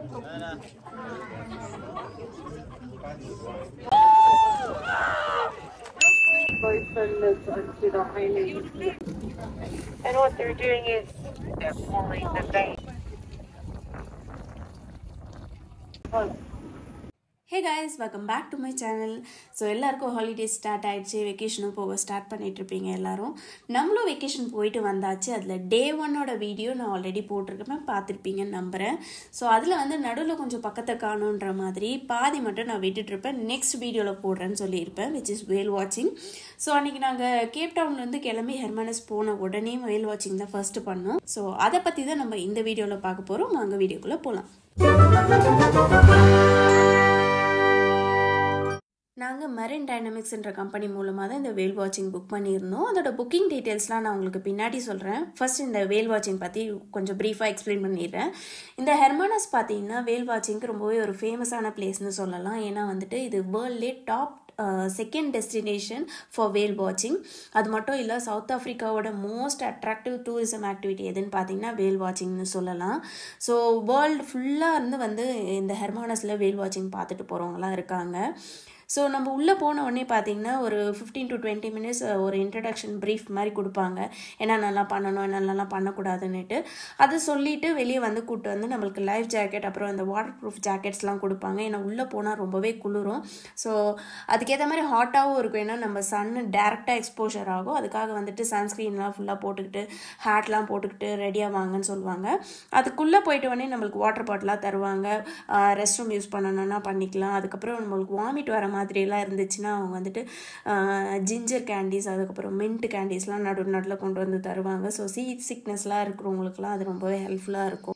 boyfriend lives onto the island. And what they're doing is they're pulling the bait. Hey guys welcome back to my channel so எல்லாருக்கும் holiday start ஆயிடுச்சு வெக்கேஷனும் போக start பண்ணிட்டு இருப்பீங்க எல்லாரும் நம்மளும் vacation போயிட்டு வந்தாச்சு அதில் டே ஒன்னோட வீடியோ நான் ஆல்ரெடி போட்டிருக்கேன் பார்த்துருப்பீங்கன்னு நம்புகிறேன் ஸோ அதில் வந்து நடுவில் கொஞ்சம் பக்கத்தை காணுன்ற மாதிரி பாதி மட்டும் நான் விட்டுட்ருப்பேன் நெக்ஸ்ட் வீடியோவில் போடுறேன்னு சொல்லியிருப்பேன் விச் இஸ் வேல் வாட்சிங் ஸோ அன்றைக்கி நாங்கள் கேப் டவுன்லேருந்து கிளம்பி ஹெர்மானஸ் போன உடனே வேல் வாட்சிங் தான் ஃபர்ஸ்ட் பண்ணோம் ஸோ அதை பற்றி தான் நம்ம இந்த வீடியோவில் பார்க்க போகிறோம் வாங்க வீடியோக்குள்ளே போகலாம் நாங்கள் மரின் டைனமிக்ஸ்ன்ற கம்பெனி மூலமாக தான் இந்த வேல் வாட்சிங் புக் பண்ணியிருந்தோம் அதோட புக்கிங் டீட்டெயில்ஸ்லாம் நான் உங்களுக்கு பின்னாடி சொல்கிறேன் ஃபர்ஸ்ட் இந்த வேல் வாட்சிங் பற்றி கொஞ்சம் ப்ரீஃபாக எக்ஸ்பிளைன் பண்ணிடுறேன் இந்த ஹெர்மானஸ் பார்த்தீங்கன்னா வேல் வாட்சிங்க்கு ரொம்பவே ஒரு ஃபேமஸான பிளேஸ்னு சொல்லலாம் ஏன்னா வந்துட்டு இது வேர்ல்ட்லே top second destination for whale வாட்சிங் அது மட்டும் இல்லை சவுத் ஆஃப்ரிக்காவோட மோஸ்ட் அட்ராக்டிவ் டூரிசம் ஆக்டிவிட்டி எதுன்னு பார்த்தீங்கன்னா வேல் வாட்சிங்னு சொல்லலாம் ஸோ வேர்ல்டு ஃபுல்லாக இருந்து வந்து இந்த ஹெர்மானஸில் வேல் வாட்சிங் பார்த்துட்டு போகிறவங்களாம் இருக்காங்க ஸோ நம்ம உள்ளே போன உடனே பார்த்தீங்கன்னா ஒரு ஃபிஃப்டீன் டு டுவெண்ட்டி மினிட்ஸ் ஒரு இன்ட்ரடக்ஷன் ப்ரீஃப் மாதிரி கொடுப்பாங்க என்னென்னலாம் பண்ணணும் என்னென்னலாம் பண்ணக்கூடாதுன்னுட்டு அதை சொல்லிவிட்டு வெளியே வந்து கூப்பிட்டு வந்து நம்மளுக்கு லைஃப் ஜாக்கெட் அப்புறம் இந்த வாட்டர் ப்ரூஃப் ஜாக்கெட்ஸ்லாம் கொடுப்பாங்க ஏன்னா உள்ளே போனால் ரொம்பவே குளிரும் ஸோ அதுக்கேற்ற மாதிரி ஹாட்டாகவும் இருக்கும் ஏன்னா நம்ம சன்னு டேரெக்டாக எக்ஸ்போஷர் ஆகும் அதுக்காக வந்துட்டு சன்ஸ்க்ரீன்லாம் ஃபுல்லாக போட்டுக்கிட்டு ஹேட்லாம் போட்டுக்கிட்டு ரெடியாக வாங்கன்னு சொல்லுவாங்க அதுக்குள்ளே போயிட்டு உடனே நம்மளுக்கு வாட்டர் பாட்டிலாக தருவாங்க ரெஸ்ட் ரூம் யூஸ் பண்ணணும்னா பண்ணிக்கலாம் அதுக்கப்புறம் நம்மளுக்கு வாமிட் வர மாதிரிலாம் இருந்துச்சுன்னா அவங்க வந்துட்டு ஜிஞ்சர் கேண்டீஸ் அதுக்கப்புறம் மின்ட் கேண்டீஸ்லாம் நடு நடுவில் கொண்டு வந்து தருவாங்க ஸோ சீ சிக்னஸ்லாம் இருக்கிறவங்களுக்குலாம் அது ரொம்பவே ஹெல்ப்ஃபுல்லாக இருக்கும்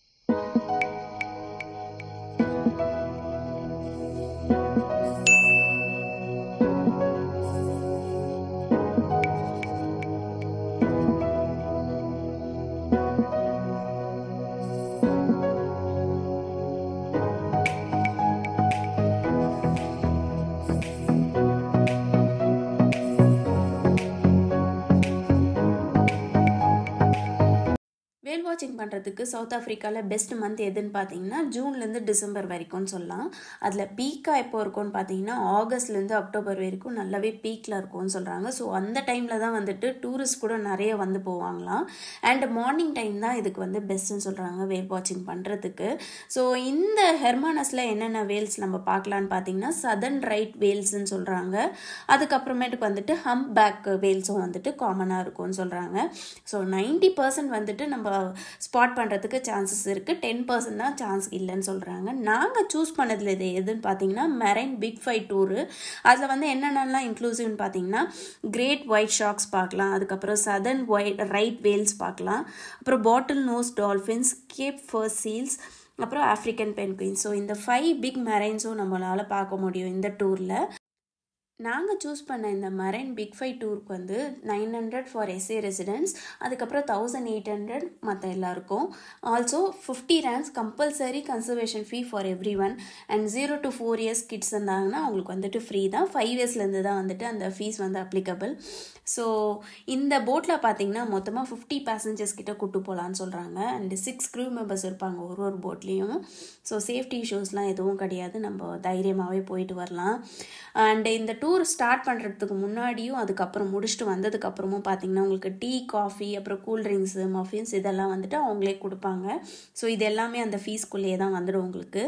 வேல் வாட்சிங் பண்ணுறதுக்கு சவுத் ஆஃப்ரிக்காவில் பெஸ்ட் மந்த் எதுன்னு பார்த்தீங்கன்னா ஜூன்லேருந்து டிசம்பர் வரைக்கும்னு சொல்லலாம் அதில் பீக்காக எப்போ இருக்கும்னு பார்த்தீங்கன்னா ஆகஸ்ட்லேருந்து அக்டோபர் வரைக்கும் நல்லாவே பீக்கில் இருக்கும்னு சொல்கிறாங்க ஸோ அந்த டைமில் தான் வந்துட்டு டூரிஸ்ட் கூட நிறைய வந்து போவாங்களாம் அண்ட் மார்னிங் டைம் தான் இதுக்கு வந்து பெஸ்ட்டுன்னு சொல்கிறாங்க வேல் வாட்சிங் பண்ணுறதுக்கு ஸோ இந்த ஹெர்மானஸில் என்னென்ன வேல்ஸ் நம்ம பார்க்கலான்னு பார்த்தீங்கன்னா சதர்ன் ரைட் வேல்ஸ்ன்னு சொல்கிறாங்க அதுக்கப்புறமேட்டுக்கு வந்துட்டு ஹம்ப் பேக் வேல்ஸும் வந்துட்டு காமனாக இருக்கும்னு சொல்கிறாங்க ஸோ நைன்டி பர்சன்ட் வந்துட்டு நம்ம ஸ்பாட் பண்ணுறதுக்கு சான்சஸ் இருக்குது டென் பர்சன்ட் தான் சான்ஸ் இல்லைன்னு சொல்கிறாங்க நாங்கள் சூஸ் பண்ணதில் இது எதுன்னு பார்த்தீங்கன்னா மெரைன் பிக் ஃபைவ் டூரு அதில் வந்து என்னென்னலாம் இன்க்ளூசிவ்னு பார்த்தீங்கன்னா கிரேட் ஒயிட் ஷாக்ஸ் பார்க்கலாம் அதுக்கப்புறம் சதர்ன் ஒயிட் ரைட் வேல்ஸ் பார்க்கலாம் அப்புறம் bottlenose dolphins cape fur seals அப்புறம் ஆஃப்ரிக்கன் பென்குயின் ஸோ இந்த ஃபைவ் பிக் மெரைன்ஸும் நம்மளால் பார்க்க முடியும் இந்த டூரில் நாங்கள் சூஸ் பண்ண இந்த மரைன் பிக் ஃபைவ் டூருக்கு வந்து nine hundred for SA residents அதுக்கப்புறம் தௌசண்ட் எயிட் ஹண்ட்ரட் மற்ற எல்லாருக்கும் also fifty rands compulsory conservation fee for every one and zero to four years kids இருந்தாங்கன்னா அவங்களுக்கு வந்துட்டு ஃப்ரீ தான் ஃபைவ் இயர்ஸ்லேருந்து தான் வந்துட்டு அந்த ஃபீஸ் வந்து அப்ளிகபிள் ஸோ இந்த போட்டில் பார்த்தீங்கன்னா மொத்தமாக ஃபிஃப்டி பேசஞ்சர்ஸ் கிட்ட கூட்டு போகலான்னு சொல்கிறாங்க அண்ட் சிக்ஸ் க்ரூ மெம்பர்ஸ் இருப்பாங்க ஒரு ஒரு போட்லேயும் ஸோ சேஃப்டி இஷ்யூஸ்லாம் எதுவும் கிடையாது நம்ம தைரியமாகவே போயிட்டு வரலாம் அண்ட் இந்த டூர் ஸ்டார்ட் பண்ணுறதுக்கு முன்னாடியும் அதுக்கப்புறம் முடிச்சுட்டு வந்ததுக்கப்புறமும் பார்த்தீங்கன்னா உங்களுக்கு டீ காஃபி அப்புறம் கூல் ட்ரிங்க்ஸு மஃபின்ஸ் இதெல்லாம் வந்துட்டு அவங்களே கொடுப்பாங்க ஸோ இது எல்லாமே அந்த ஃபீஸ்க்குள்ளேயே தான் வந்துடும் உங்களுக்கு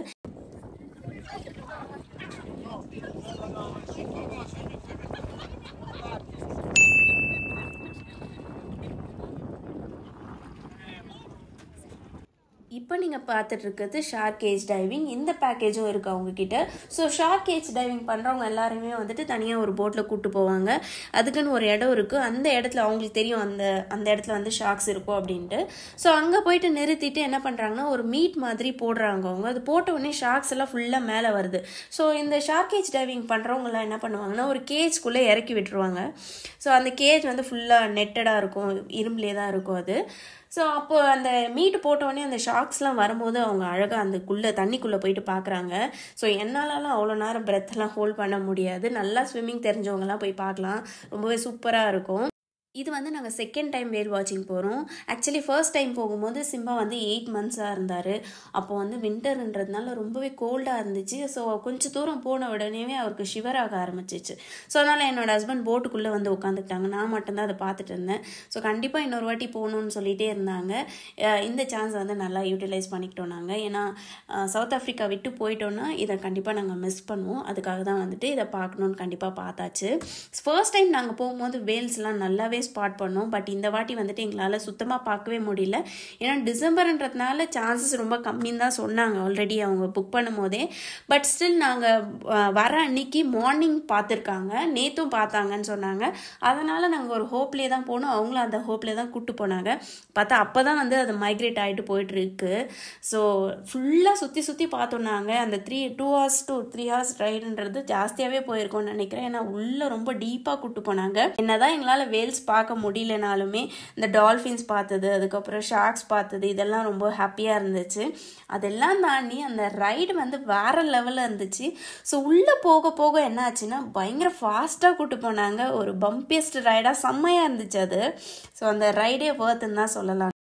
இப்போ நீங்கள் பார்த்துட்டு இருக்கிறது ஷார்க் கேஜ் டைவிங் இந்த பேக்கேஜும் இருக்குது அவங்கக்கிட்ட ஸோ ஷார்க் கேஜ் டைவிங் பண்ணுறவங்க எல்லாருமே வந்துட்டு தனியாக ஒரு போட்டில் கூப்பிட்டு போவாங்க அதுக்குன்னு ஒரு இடம் இருக்குது அந்த இடத்துல அவங்களுக்கு தெரியும் அந்த அந்த இடத்துல வந்து ஷார்க்ஸ் இருக்கும் அப்படின்ட்டு ஸோ அங்கே போயிட்டு நிறுத்திட்டு என்ன பண்ணுறாங்கன்னா ஒரு மீட் மாதிரி போடுறாங்க அவங்க அது போட்ட உடனே ஷார்க்ஸ் எல்லாம் ஃபுல்லாக மேலே வருது ஸோ இந்த ஷார்க் கேஜ் டைவிங் பண்ணுறவங்களாம் என்ன பண்ணுவாங்கன்னா ஒரு கேஜ்குள்ளே இறக்கி விட்டுருவாங்க ஸோ அந்த கேஜ் வந்து ஃபுல்லாக நெட்டடாக இருக்கும் இரும்புலே தான் இருக்கும் அது ஸோ அப்போ அந்த மீட்டு போட்டோடனே அந்த ஷாக்ஸ்லாம் வரும்போது அவங்க அழகாக அந்தக்குள்ளே தண்ணிக்குள்ளே போயிட்டு பார்க்குறாங்க ஸோ என்னாலலாம் அவ்வளோ நேரம் பிரெத்தெல்லாம் ஹோல்ட் பண்ண முடியாது நல்லா ஸ்விம்மிங் தெரிஞ்சவங்கலாம் போய் பார்க்கலாம் ரொம்பவே சூப்பராக இருக்கும் இது வந்து நாங்கள் செகண்ட் டைம் வேல் வாட்சிங் போகிறோம் ஆக்சுவலி ஃபர்ஸ்ட் டைம் போகும்போது சிம்பா வந்து எயிட் மந்த்ஸாக இருந்தார் அப்போ வந்து வின்டர்ன்றதுனால ரொம்பவே கோல்டாக இருந்துச்சு ஸோ கொஞ்சம் தூரம் போன உடனே அவருக்கு ஷிவர் ஆக ஆரம்பிச்சிச்சு ஸோ அதனால் என்னோட ஹஸ்பண்ட் போட்டுக்குள்ளே வந்து உட்காந்துக்கிட்டாங்க நான் மட்டும்தான் அதை பார்த்துட்டு இருந்தேன் ஸோ கண்டிப்பாக இன்னொரு வாட்டி போகணுன்னு சொல்லிகிட்டே இருந்தாங்க அஹ் இந்த சான்ஸ் வந்து நல்லா யூட்டிலைஸ் பண்ணிக்கிட்டோம் நாங்கள் ஏன்னா சவுத் ஆஃப்ரிக்கா விட்டு போயிட்டோன்னா இதை கண்டிப்பாக நாங்கள் மிஸ் பண்ணுவோம் அதுக்காக தான் வந்துட்டு இதை பார்க்கணுன்னு கண்டிப்பாக பார்த்தாச்சு ஃபர்ஸ்ட் டைம் நாங்கள் போகும்போது வேல்ஸ்லாம் நல்லாவே ஸ்பாட் பண்ணோம் பட் இந்த வாட்டி வந்துட்டு எங்களால் சுத்தமாக பார்க்கவே முடியல ஏன்னா டிசம்பர்ன்றதுனால சான்சஸ் ரொம்ப கம்மின்னு தான் சொன்னாங்க ஆல்ரெடி அவங்க புக் பண்ணும் போதே பட் ஸ்டில் நாங்கள் வர அன்னைக்கு மார்னிங் பார்த்துருக்காங்க நேற்றும் பார்த்தாங்கன்னு சொன்னாங்க அதனால் நாங்கள் ஒரு ஹோப்லேயே தான் போனோம் அவங்களும் அந்த ஹோப்லேயே தான் கூப்பிட்டு போனாங்க பார்த்தா அப்போ தான் வந்து அது மைக்ரேட் ஆகிட்டு போயிட்டுருக்கு ஸோ ஃபுல்லாக சுற்றி சுற்றி பார்த்தோம் நாங்கள் அந்த three two hours two three hours ரைடுன்றது ஜாஸ்தியாகவே போயிருக்கோம்னு நினைக்கிறேன் ஏன்னா உள்ளே ரொம்ப டீப்பாக கூப்பிட்டு போனாங்க என்னதான் எங்களால் வேல்ஸ் பார்க்க முடியலனாலுமே இந்த டால்ஃபின்ஸ் பார்த்தது அதுக்கப்புறம் ஷார்க்ஸ் பார்த்தது இதெல்லாம் ரொம்ப ஹாப்பியாக இருந்துச்சு அதெல்லாம் தாண்டி அந்த ரைடு வந்து வேற லெவலில் இருந்துச்சு ஸோ உள்ளே போக போக என்ன ஆச்சுன்னா பயங்கர ஃபாஸ்ட்டாக கூட்டு போனாங்க ஒரு பம்பியஸ்ட் ரைடாக செம்மையாக இருந்துச்சு அது ஸோ அந்த ரைடே வேர்த்துன்னு தான் சொல்லலாம்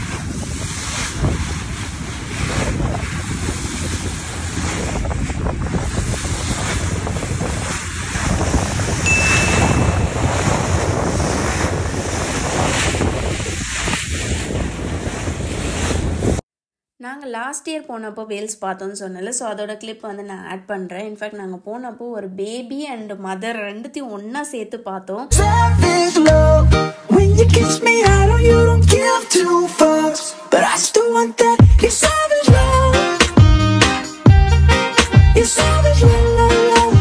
நாங்கள் லாஸ்ட் இயர் போனப்போ வேல்ஸ் பார்த்தோம்னு சொன்னல ஸோ அதோட கிளிப் வந்து நான் ஆட் பண்ணுறேன் இன்ஃபேக்ட் நாங்கள் போனப்போ ஒரு பேபி அண்ட் மதர் ரெண்டுத்தையும் ஒன்றா சேர்த்து பார்த்தோம் Savage love. When you kiss me, I know you don't give two fucks. But I still want that. It's savage love. It's savage love, love, love.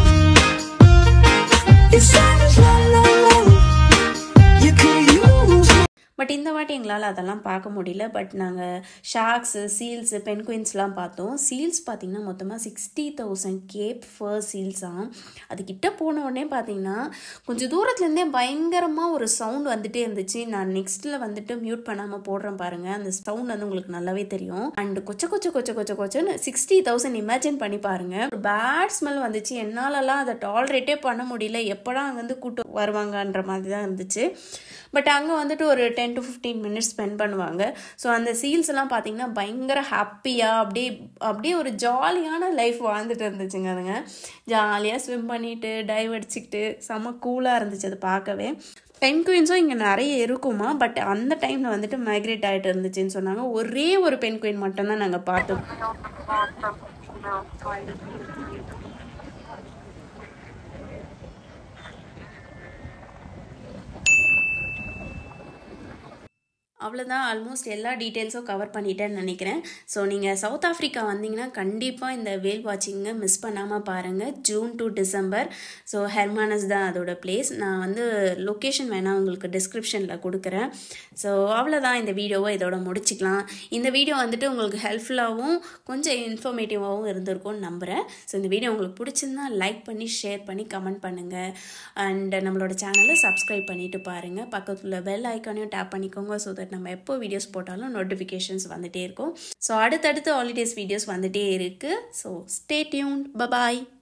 It's savage love, love, love. You could use me. But இந்த வாட்டி எங்களால் அதெல்லாம் பார்க்க முடியல but நாங்கள் ஷார்க்ஸு seals பென்குயின்ஸ்லாம் பார்த்தோம் seals பார்த்தீங்கன்னா மொத்தமாக சிக்ஸ்டி தௌசண்ட் கேப் ஃபர் சீல்ஸாம் அதுக்கிட்ட போன உடனே பார்த்தீங்கன்னா கொஞ்சம் தூரத்துலேருந்தே பயங்கரமாக ஒரு சவுண்ட் வந்துட்டே இருந்துச்சு நான் நெக்ஸ்ட்டில் வந்துட்டு மியூட் பண்ணாமல் போடுறேன் பாருங்கள் அந்த சவுண்ட் வந்து உங்களுக்கு நல்லாவே தெரியும் அண்ட் கொச்ச கொச்ச கொச்ச கொச்ச கொச்சன்னு சிக்ஸ்டி தௌசண்ட் இமேஜின் பண்ணி பாருங்க ஒரு பேட் ஸ்மெல் வந்துச்சு என்னாலலாம் அதை டாலரேட்டே பண்ண முடியல எப்படா அங்கேருந்து கூட்டு வருவாங்கன்ற மாதிரி தான் இருந்துச்சு பட் அங்கே வந்துட்டு ஒரு ten to fifteen minutes spend பண்ணுவாங்க ஸோ அந்த சீல்ஸ் எல்லாம் பார்த்தீங்கன்னா பயங்கர ஹாப்பியாக அப்படியே அப்படியே ஒரு ஜாலியான லைஃப் வாழ்ந்துட்டு இருந்துச்சுங்க அதுங்க ஜாலியாக ஸ்விம் பண்ணிட்டு டைவ் அடிச்சுக்கிட்டு செம்ம கூலாக இருந்துச்சு அது பார்க்கவே பென்குயின்ஸும் இங்கே நிறைய இருக்குமா பட் அந்த டைமில் வந்துட்டு மைக்ரேட் ஆகிட்டு இருந்துச்சுன்னு சொன்னாங்க ஒரே ஒரு பென்குயின் மட்டும்தான் நாங்கள் பார்த்தோம் அவ்வளோதான் ஆல்மோஸ்ட் எல்லா டீட்டெயில்ஸும் கவர் பண்ணிட்டேன்னு நினைக்கிறேன் ஸோ நீங்கள் சவுத் ஆஃப்ரிக்கா வந்தீங்கன்னா கண்டிப்பாக இந்த வேல் வாட்சிங்கை மிஸ் பண்ணாமல் பாருங்கள் June to December so Hermanus தான் அதோட பிளேஸ் நான் வந்து லொக்கேஷன் வேணால் உங்களுக்கு டிஸ்கிரிப்ஷனில் கொடுக்குறேன் ஸோ அவ்வளோதான் இந்த வீடியோவை இதோட முடிச்சுக்கலாம் இந்த வீடியோ வந்துட்டு உங்களுக்கு ஹெல்ப்ஃபுல்லாகவும் கொஞ்சம் இன்ஃபர்மேட்டிவாகவும் இருந்திருக்கும்னு நம்புகிறேன் ஸோ இந்த வீடியோ உங்களுக்கு பிடிச்சிருந்தா லைக் பண்ணி ஷேர் பண்ணி கமெண்ட் பண்ணுங்கள் அண்ட் நம்மளோட சேனலை சப்ஸ்கிரைப் பண்ணிட்டு பாருங்கள் பக்கத்தில் பெல் ஐக்கானையும் டேப் பண்ணிக்கோங்க ஸோ தட் நம்ம எப்போ வீடியோஸ் போட்டாலும் நோட்டிஃபிகேஷன்ஸ் வந்துகிட்டே இருக்கும் ஸோ அடுத்தடுத்து ஹாலிடேஸ் வீடியோஸ் வந்துகிட்டே இருக்குது ஸோ ஸ்டே டியூன் பபாய்